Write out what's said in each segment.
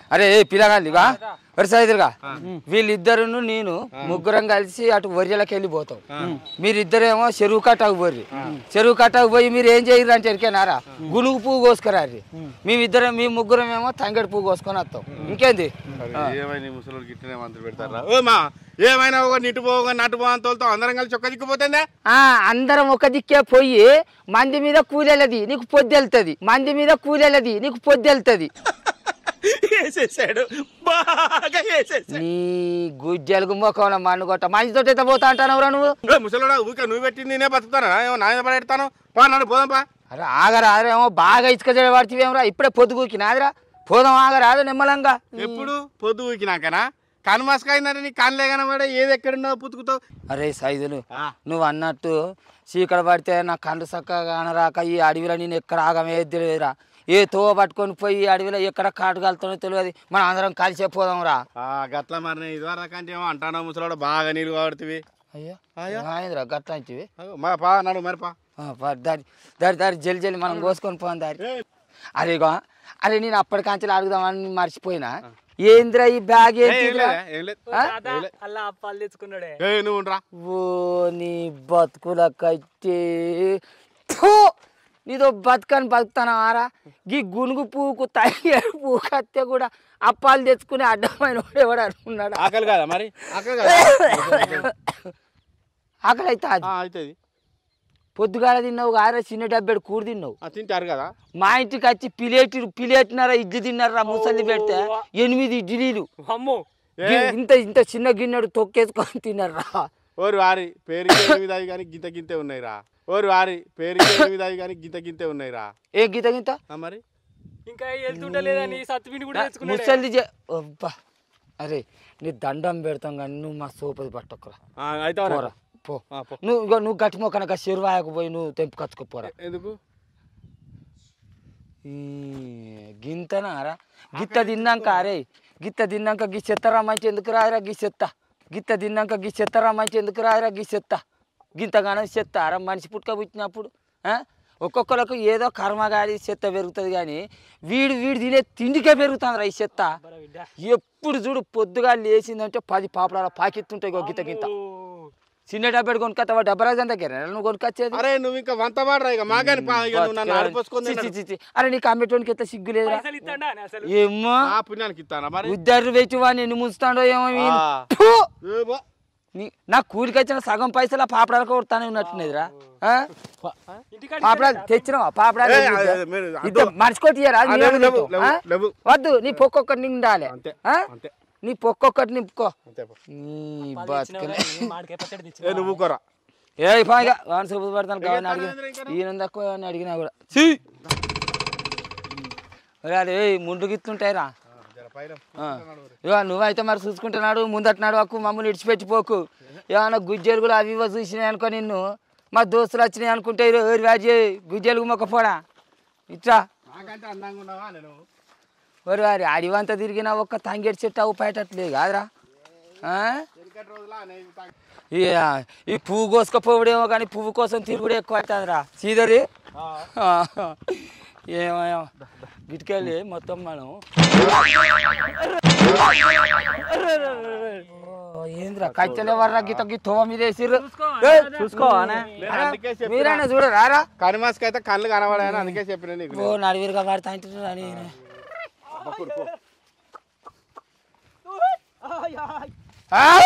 అరే ఏ పిల్లగాలిగా వరి సైదులుగా వీళ్ళిద్దరును నేను ముగ్గురం కలిసి అటు వరిజలకి వెళ్ళిపోతాం మీరిద్దరేమో చెరువు కట్టకు పోర్రి చెరువు కట్టకు పోయి మీరు ఏం చేయరు అంటే ఎరికేనారా గునుగు పువ్వు కోసుకురారి మేమిద్దరం మీ ముగ్గురం ఏమో తంగడి పువ్వు కోసుకొని వస్తాం ఇంకేంది ఏమైనా ముసలి గిట్టనే మంత్రులు పెడతారా ఓ మా ఏమైనా ఒక నిట్టు పోగా నటు పోగా తోలుతో అందరం కలిసి ఒక్క దిక్కుపోతుందా ఆ అందరం ఒక దిక్కే పోయి మంది మీద కూలెళ్ళది నీకు పొద్దెళ్తుంది మంది మీద కూలెళ్ళది నీకు పొద్దెళ్తుంది వేసేసాడు బాగా వేసేసాడు నీ గుజ్జెలకు మొక్కం మన్ను కొట్ట మంచితో అయితే పోతా అంటానవురా నువ్వు ఏ ముసలోడా ఊరికే నువ్వు పెట్టింది నేనే బతుకుతానా ఏమో నాయన పడెడతాను పా నన్ను పోదాం పా అరే ఆగరా అరే ఏమో బాగా ఇసుక పడితేవేమరా ఇప్పుడే పొద్దుగూకి నాదిరా పోదాం ఆగరా అదే నిమ్మలంగా ఎప్పుడు పొద్దు ఊకినాకనా కనుమసకైందంటే నీ కనులే కనబడే ఏది ఎక్కడున్నావు పుతుకుతావు అరే సైజులు నువ్వు అన్నట్టు చీకటి పడితే నా కళ్ళు చక్కగా కానరాక ఈ అడవిలో నేను ఎక్కడ ఆగమేది తెలియదురా ఏ తో పట్టుకొని పోయి ఈ అడవిలో ఎక్కడ కాటు కలుతానో తెలియదు మనం అందరం కలిసే పోదాం రా ఆ, గట్ల మరి ఇదివరకు అంటే ఏమో అంటాను ముసలోడు బాగా నీళ్ళు కాబడుతుంది అయ్యో అయ్యో. ఆయిందిరా గట్ల అంటివి మా పా నడు మరి పా ఆ, పా, దారి దారి దారి జల్లి జల్లి మనం కోసుకొని పోదాం దారి అరే ఇగో అరే నేను అప్పటికాంచెలు అడుగుదామని మర్చిపోయినా ఏందిరా ఈ బ్యాగ్ ఏ, ఏం ఏంటిదిరా లేదా, ఏం లేదు. ఆ? అలా అప్పాలు తెచ్చుకున్నాడే ఏ నువ్వు ఉండరా ఓ నీ బతుకుల కట్టి ఫు! నీతో బతుకని బతుకుతానా ఆరా గీ గునుగు పువ్వుకు తయ్యారు పువ్వు కత్తే కూడా అప్పాలు తెచ్చుకుని అడ్డమైన వాడు ఎవడు అనుకున్నాడు ఆకలి కాదా మరి ఆకలి కాదా ఆకలి అయితే అది అవుతుంది పొద్దుగాల తిన్నావు ఆరా చిన్న డబ్బెడు కూర తిన్నావు తింటారు కదా మా ఇంటికి వచ్చి పిలేటి పిలేటినారా ఇడ్లీ తిన్నారా ముసలి పెడితే ఎనిమిది ఇడ్లీలు అమ్మో గి- ఇంత ఇంత చిన్న గిన్నెడు తొక్కేసుకొని తిన్నారా ఓరు వారి పేరుకి ఎనిమిది అవి కానీ గింత గింతే ఉన్నాయి రా ఓరు వారి పేరుకి ఎనిమిది అవి కానీ గింత గింతే ఉన్నాయి రా ఏ గీత గింత ఆ మరి ఇంకా వెళ్తుంటలేదని సత్తుపిండి కూడా తెచ్చుకున్నాడే ముసలి చే- అబ్బా అరే నీ దండం పెడతాం కానీ నువ్వు మా సోపది పట్టకురా ఆ, అయితే పోరా పో ఆ, పో. నువ్వు ఇగో నువ్వు గట్టి మొక్కనక చెరువాయకు పోయి నువ్వు తెంపుకొచ్చుకోపోరా ఎందుకు ఈ గింతనా రా గిత్త తిన్నాక అరే గిత్త తిన్నాక గీ చెత్తరా మంచి ఎందుకు రాయరా గీ చెత్త గిత్త తిన్నాక గీ చెత్తరా మంచి ఎందుకు రాయరా గీ చెత్త గింతగానో చెత్త అరా మనిషి పుట్టుక పుట్టినప్పుడు ఆ? ఒక్కొక్కరికి ఏదో కర్మగాడి చెత్త పెరుగుతుంది కానీ వీడు వీడు తినే తిండికే పెరుగుతుంది రా ఈ చెత్త ఎప్పుడు చూడు పొద్దుగా లేచిందంటే పది పాపడాల పాకెత్తుంటాయి ఇగో గిత్త గింత చిన్న డబ్బెడు కొనుక్కొస్తావా డబ్బరాజు దగ్గర నువ్వు కొనుక్కొచ్చేది అరే నువ్వు ఇంకా వంత పాడరా ఇక మాగాని పా ఇక నువ్వు నన్ను చి, ఆడిపోసుకొని చి, చి, చి. అరే నీకు అమ్మేటోనికి ఎంత సిగ్గు లేదురా పైసలు ఇస్తాడా అని అసలు ఏమో ఆ పుణ్యానికి ఇస్తానా మరి ఉద్దరు పెట్టి వాడిని ఎన్ని ముంచుతాడో ఏమో వీడు. ఆ. ఫు! ఏమో. నీ- నా కూలికి వచ్చిన సగం పైసలు ఆ పాపడాలకు కొడతానే ఉన్నట్టున్నదిరా ఆ? ఇంటికాడ పాపడాలు తెచ్చినావా పాపడాలు ఏ, ఇద్దా? అదే, మీరు ఇద్దా, మర్చిపోతే ఇయ్యరా? ఆ, నీ లేవు, ఏమో లేవు, తింటావు, లేవు, ఆ? లేవు. వద్దు నీ పొక్కొక్కటి నిండాలి అంతే, ఆ? అంతే. నీ పొక్కొక్కటి నింపుకో అంతే పో. నీ అప్పాలు బతుకులే తెచ్చినావు కానీ మామిడికాయ పచ్చడి ఏ తెచ్చినావు. నువ్వు కూర ఏ పాగా వాడిని చూపు పడతాను కావాలని ఎగతాళి అడిగిన ఏందిరా ఇంకా? ఈయన తక్కువ ఏమని అడిగినా కూడా ఒరే అరే ముందు గిత్తుంటాయిరా జర పైన ఇక నువ్వైతే మరి చూసుకుంటున్నాడు ముందట్నాడు అక్కు మమ్మల్ని ఇడిచిపెట్టిపోకు ఏమన్నా గుజ్జెలు కూడా అవి ఇవ్వ చూసినాయి అనుకో నిన్ను మా దోస్తులు వచ్చినాయి అనుకుంటే ఎవరి వాజి గుజ్జెలు మొక్కపోడా ఇట్రా నాకంటే అందంగా ఉన్నావా నేను ఒరి వారి అడివంతా తిరిగినా ఒక్క తంగేడు చెట్టు అవు పయటట్లేదు కాదురా ఆ? ఎనికటి రోజులా నేను తా- ఈ ఈ పువ్వు కోసుకపోవడేమో కానీ పువ్వు కోసం తిరుగుడు ఎక్కువ అవుతుందిరా సీదరి ఏమో గిటికెళ్ళి మొత్తం మనం ఓ, ఏందిరా కచ్చలే వర్రా గీత గీ తోవ మీద వేసిర్రు ఏయ్, చూసుకోవానే నేను అందుకే చెప్పినా. మీరైనా చూడరారా కనుమస్కి అయితే కళ్ళు కనబడాయని అందుకే చెప్పిన నీకు ఓ నడివిరుగా పడతా అంటున్నారు అని ఆ?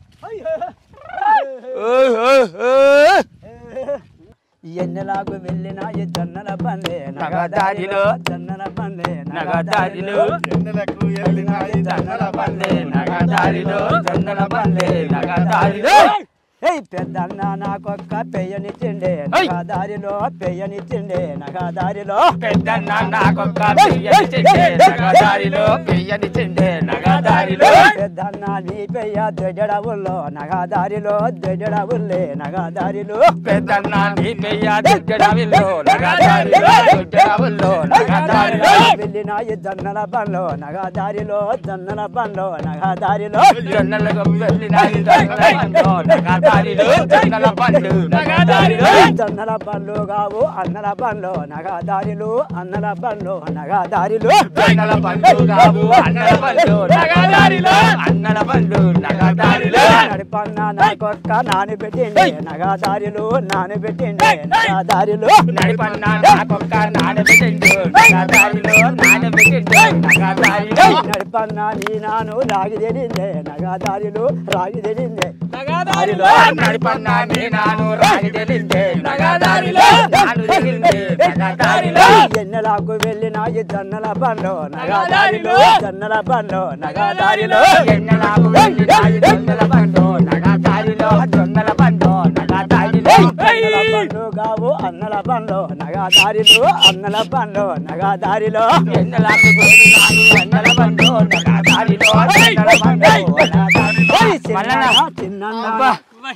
ఓయ్, ఓయ్, ఓయ్. ఎన్నెలాగు వెళ్ళిన ఈ జొన్నల బండే నగదారిలో, జొన్నల బండే నగదారిలో ఎండలకు వెళ్ళిన ఈ దండల బండే నగదారిలో జొన్నల బండే నగదారిలో ఏయ్ పెద్దన్న నాకొక్క పెయ్యని తిండే నగదారిలో పెయ్యని తిండే నగదారిలో పెద్దన్న నాకొక్క పెయ్యని చెండే నగదారిలో పెయ్యని చెండే నగదారిలో నగదారిలో పెద్దన్న నీ పెయ్య దొడ్డడవుల్లో నగదారిలో దొడ్డడవుల్లే నగదారిలో పెద్దన్న నీ పెయ్య దిగ్గడవిల్లో నగదారిలో దిగ్గడవిల్లో నగదారిలో వెళ్ళిన ఈ జన్నల బండ్లో నగదారిలో జన్నల బండ్లో నగదారిలో జొన్నలకు వెళ్ళిన జొన్నల పండు నగదారిలో జొన్నల పండు నగదారిలో జన్నల బండ్లు కావు అన్నల బండ్లో నగదారిలు అన్నల బండ్లో నగదారిలు జొన్నల పండు కావు అన్నల పండు నగదారిలో అన్నల పండు నగదారిలో నడిపన్న నాకొక్క నాని పెట్టిండే నగదారిలు నాని పెట్టిండే నగదారిలు నడిపన్న నాకొక్క నానబెట్టిండు నగదారిలో నానబెట్టిండు నగదారిలో నడిపన్న నీ నాను రాగి తెలిందే నగదారిలు రాగి తెలిందే నగాదారిలో నడిపన్న నీ నాను రాగి తెలిందే నగదారిలో నాను తెలిందే నగదారిలో ఎన్నెలకు వెళ్ళిన ఈ జన్నల బండ్లో నగదారిలు జన్నల బండ్లో నగదారిలో ఎన్నెలకు వెళ్ళిన ఈ జొన్నల పండు నగదారిలో జొన్నల పండు నగదారిలో అన్నల బండ్లు కావు అన్నల బండ్లో నగదారిలు అన్నల బండ్లో నగదారిలో ఎన్నెలకు వెళ్ళిన ఈ జొన్నల పండు నగదారిలో జొన్నల పండు నగదారిలో మల్లన్న అబ్బా.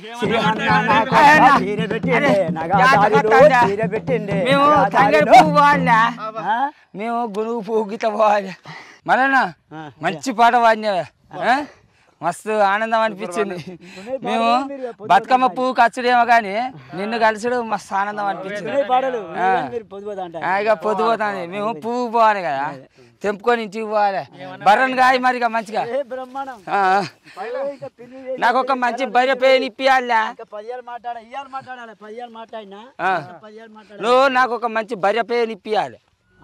మేము తంగడి పువ్వు పోవాలా మేము గునుగు పువ్వు గీత పోవాలి మళ్ళా మంచి పాట పాడినావే ఆ? మస్తు ఆనందం అనిపించింది మేము బతుకమ్మ పువ్వు కచ్చడేమో కానీ నిన్ను కలిసడు మస్తు ఆనందం అనిపించింది పాడలు ఆ. మీరు పొద్దుపోతా అంటారు ఆ, ఇక పొద్దు పోతాంది మేము పువ్వు పోవాలి కదా తెంపుకొని ఇంటికి పోవాలి బర్రను కాయ మరి ఇక మంచిగా ఏ బ్రహ్మాండం ఆ. ఇంకా పిన్ని చేసి నాకు ఒక మంచి బర్రె పేరు ఇప్పియాలా ఇంకా పదివేలు మాట్లాడ ఇయ్యాలి మాట్లాడాలి పదివేలు మాట్లాడినా ఆ. ఇంకా పదివేలు మాట్లాడాలి నువ్వు నాకు ఒక మంచి బర్రె పేరు ఇప్పియాలి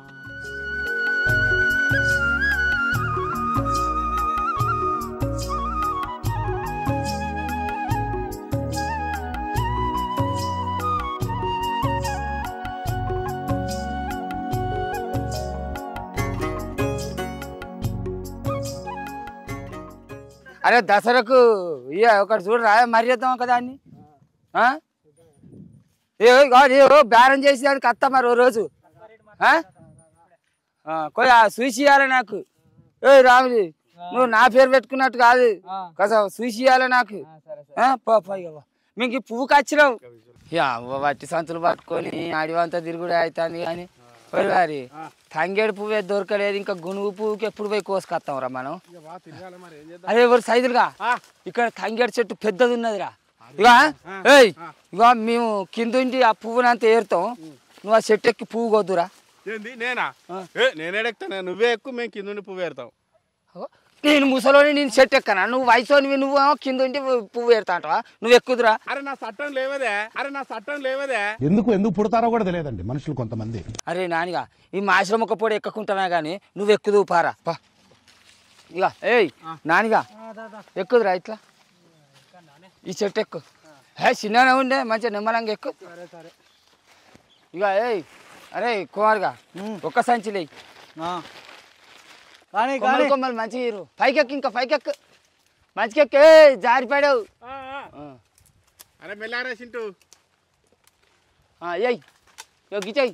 అరే దసరాకు ఇక ఒకటి చూడరా మరి చేద్దాం కదా అన్ని ఆ? ఏ కాదు ఏ ఓ బేరం చేసి దానికి అత్త మరి ఓ రోజు ఆ? ఆ, కొద్దిగా చూసి ఇవ్వాలి నాకు ఏ రాముడి నువ్వు నా పేరు పెట్టుకున్నట్టు కాదు కదా చూసి ఇవ్వాలి నాకు ఆ, పో పో ఇక పో. మీకు ఈ పువ్వు కచ్చినావు ఇక అవ్వ వట్టి సంతులు పట్టుకొని అడివంతా తిరుగుడు అవుతుంది కానీ ఒరి వారి తంగేడు పువ్వే దొరకలేదు ఇంకా గునుగు పువ్వుకి ఎప్పుడు పోయి కోసుకొస్తాం రా మనం అదే ఎవరు సైజులుగా ఇక్కడ తంగేడు చెట్టు పెద్దది ఉన్నదిరా ఇక ఏయ్ ఇక మేము కింద ఉండి ఆ పువ్వునంత ఏరుతాం నువ్వు ఆ చెట్టు ఎక్కి పువ్వు కొద్దురా ఏంది నేనా ఏ నేనేడెక్తాను నువ్వే ఎక్కువ మేము కింద నుండి పువ్వు పెడతాం అగో, నేను ముసలోని నేను చెట్టు ఎక్కనా నువ్వు వయసునివి నువ్వు కింద ఉండి పువ్వు ఏరుతా అంటావా నువ్వు ఎక్కుదురా అరే నా చట్టం లేవదే అరే నా చట్టం లేవదే ఎందుకు ఎందుకు పుడతారో కూడా తెలియదండి మనుషులు కొంతమంది అరే నానిగా ఈ మాశ్రమ ఒక పొడి ఎక్కకుంటానా కానీ నువ్వు ఎక్కుదు పారా పా ఇక ఏయ్ నానిగా ఎక్కుదురా ఇట్లా ఈ చెట్టు ఎక్కు హే చిన్ననే ఉండే మంచిగా నిమ్మలంగా ఎక్కు ఇక ఏయ్ అరే కుమార్గా ఒక్క సంచి లేయి కానీ కొమ్మలు కొమ్మలు మంచిగా ఇరు పైకెక్కు ఇంకా పైకెక్కు మంచిగా ఎక్కు ఏయ్, జారిపడావు అరే మెల్లారా చింటూ ఏయ్ ఇక గిచ్చేయి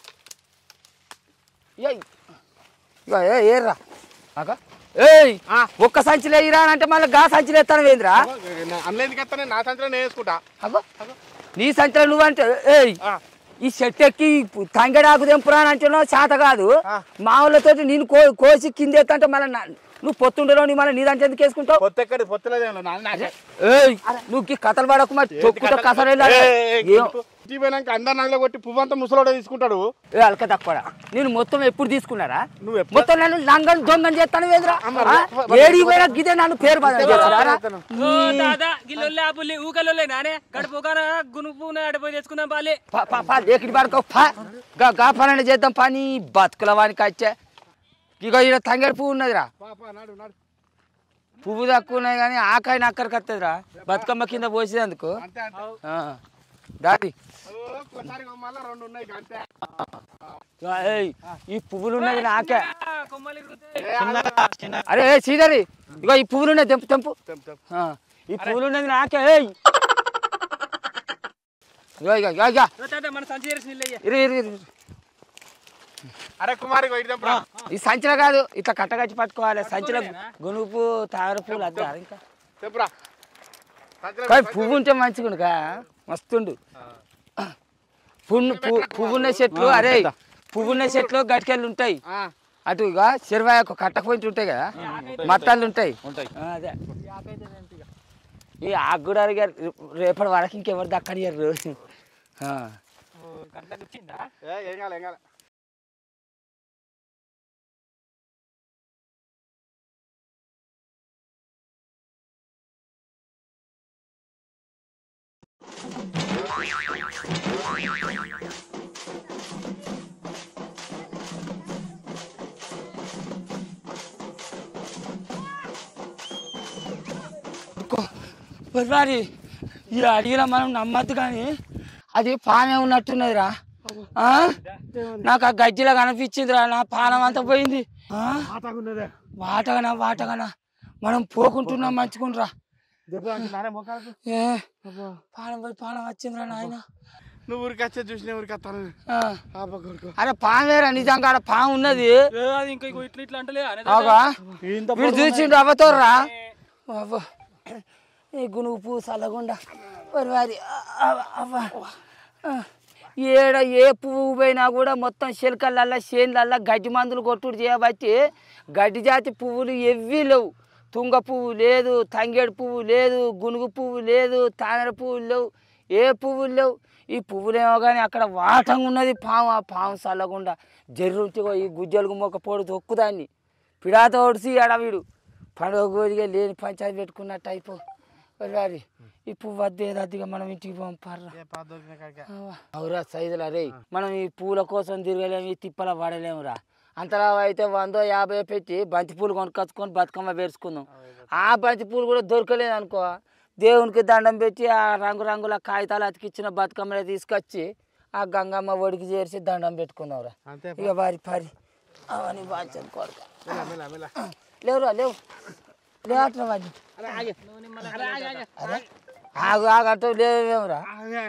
ఏయ్ ఇక ఏ ఏర్రా అక్క ఏయ్ ఒక్క సంచిలో ఇరా అంటే మళ్ళీ గా సంచిలో ఎత్తాను వేంద్రా అన్లేదు కదా నా సంచులో నేను వేసుకుంటా అగో నీ సంచిలో నువ్వంటే ఏయ్ ఆ. ఈ చెట్టు ఎక్కి తంగడాకు తెంపురాని అంటున్నావు చేత కాదు మా వాళ్ళతో నేను కో కోసి కింద ఎత్తంటే మళ్ళీ నువ్వు పొత్తుండలో నీ మళ్ళీ నీ దాంట్లో ఎందుకు వేసుకుంటావు పొత్తు ఎక్కడి పొత్తులేదేమో నాన్న నాకే. ఏయ్ నువ్వు ఈ కథలు పడకు మరి తొక్కుతో కసరే ఏ, ఏ, ఏ, ఇంటికి పోయినాక అందరు నగలో కొట్టి పువ్వు అంతా ముసలోడే తీసుకుంటాడు ఏ అలక తక్కువ నేను మొత్తం ఎప్పుడు తీసుకున్నారా నువ్వు ఎప్పుడు- మొత్తం నన్ను లంగం దొంగని చేస్తాను వేంద్రా ఏడి పోయినా గిదే నన్ను పేరు బదలు చేస్తారా ఓ దాదా గిల్లొల్లే ఆ పుల్లి ఊకలొల్లే నానే కడుపు కాన గునుపు అడిపోయి తెచ్చుకుందాం పాలే పా పా పా లేకిడి పడుకో పా గా గా పని చేద్దాం పని బతుకుల వానికి వచ్చే ఇక ఇక్కడ తంగడి పువ్వు ఉన్నదిరా నాడు నాడు పువ్వు తక్కువ ఉన్నాయి కానీ ఆకాయ అక్కడికి వస్తుందిరా బతుకమ్మ కింద పోసేందుకు అంతే అంతే ఆ, దాటి ఓ, ఒక్కసారి మళ్ళా రెండు ఉన్నాయి ఇక అంతే ఇక ఏయ్, ఈ పువ్వులు ఉన్నది నాకే కొమ్మలు ఇరుగుతాయి. అరే ఏ సీదరి ఇగో ఈ పువ్వులు ఉన్నాయి తెంపు తెంపు తెంపు, తెంపు. ఆ, ఈ పువ్వులు ఉన్నది నాకే ఏయ్ ఇగో ఇగో ఇగో ఇగో ఓ తాత మన సంచి చేసి నీళ్ళయ్య ఇరు ఇరు ఇరు అరే కుమారి ఇద్దాం రా ఈ సంచిలో కాదు ఇట్లా కట్టగచ్చి పట్టుకోవాలి సంచిలో గునుపు తామర పూలు అద్దా ఇంకా చెప్పురా సంచులో కానీ పువ్వు ఉంటే మంచిగా మస్తుండు పువ్వు పువ్వు పువ్వున్న చెట్లు అరే పువ్వున్న చెట్లు గట్కెళ్ళు ఉంటాయి ఆ, అటు ఇక చెరువాయ ఒక కట్టకపోయింటి ఉంటాయి కదా మత్తాలు ఉంటాయి ఉంటాయి ఆ, అదే ఈ ఆకు కూడా అడిగారు రేపటి వరకు ఇంకెవరు దక్కడిగారు ఏ, ఏం కాలే ఏం కాలే మరి ఈ అడిగిన మనం నమ్మద్దు కానీ అది పామే ఉన్నట్టున్నదిరా ఆ? నాకు ఆ గజ్జిలో కనిపించిందిరా నా పానం అంతా పోయింది ఆ? వాటగనా వాటగనా మనం పోకుంటున్నాం మంచుకుంటురా ఏ పానం పోయి పానం వచ్చిందిరా నాయన నువ్వు ఊరికి వచ్చే చూసిన ఊరికి వస్తాను ఆ. ఆప కొడుకు అరే పామేరా నిజంగా ఆడ పాము ఉన్నది ఏ, అది ఇంకా ఇగో ఇట్లా ఇట్లా అంటలే అనేది ఆగా వీడు చూసిండు అవ్వతోర్రా అవ్వ ఈ గునుగు పువ్వు చల్లగుండా మరి వారి అవ్వ ఆ, ఏడ ఏ పువ్వు పోయినా కూడా మొత్తం చిలకలల్లా చేనులల్లా గడ్డి మందులు కొట్టుడు చేయబట్టి గడ్డి జాతి పువ్వులు ఎవ్వి లేవు తుంగ పువ్వు లేదు తంగేడు పువ్వు లేదు గునుగు పువ్వు లేదు తామర పువ్వులు లేవు ఏ పువ్వులు లేవు ఈ పువ్వులేమో కానీ అక్కడ వాటంగా ఉన్నది పాము ఆ పాము చల్లకుండా జర్రుంటిగో ఈ గుజ్జలు మొక్క పొడి తొక్కుదాన్ని పిడాత ఒడిసి వీడు పండుగ గోదిగా లేని పంచాయతీ పెట్టుకున్నట్టు అయిపో వారి ఈ పువ్వు అద్దే అద్దిగా మనం ఇంటికి పంపారా అవురా సైజులు అరే మనం ఈ పూల కోసం తిరగలేము ఈ తిప్పల పడలేమురా అంతలా అయితే వందో యాభై పెట్టి బంతి పూలు కొనుక్కొచ్చుకొని బతుకమ్మ పేర్చుకుందాం ఆ బంతి పూలు కూడా దొరకలేదు అనుకో దేవునికి దండం పెట్టి ఆ రంగు రంగుల కాగితాలు అతికిచ్చిన బతుకమ్మని తీసుకొచ్చి ఆ గంగమ్మ ఒడికి చేర్చి దండం పెట్టుకుందాంరా అంతే ఇక వారి పరి అవన్నీ బాధ్యత కొడుక మెల్ల, మెల్ల, మెల్ల. లేవురా లేవు లేవట్రా వాడిని ఆగు ఆగంటే లేవేమరా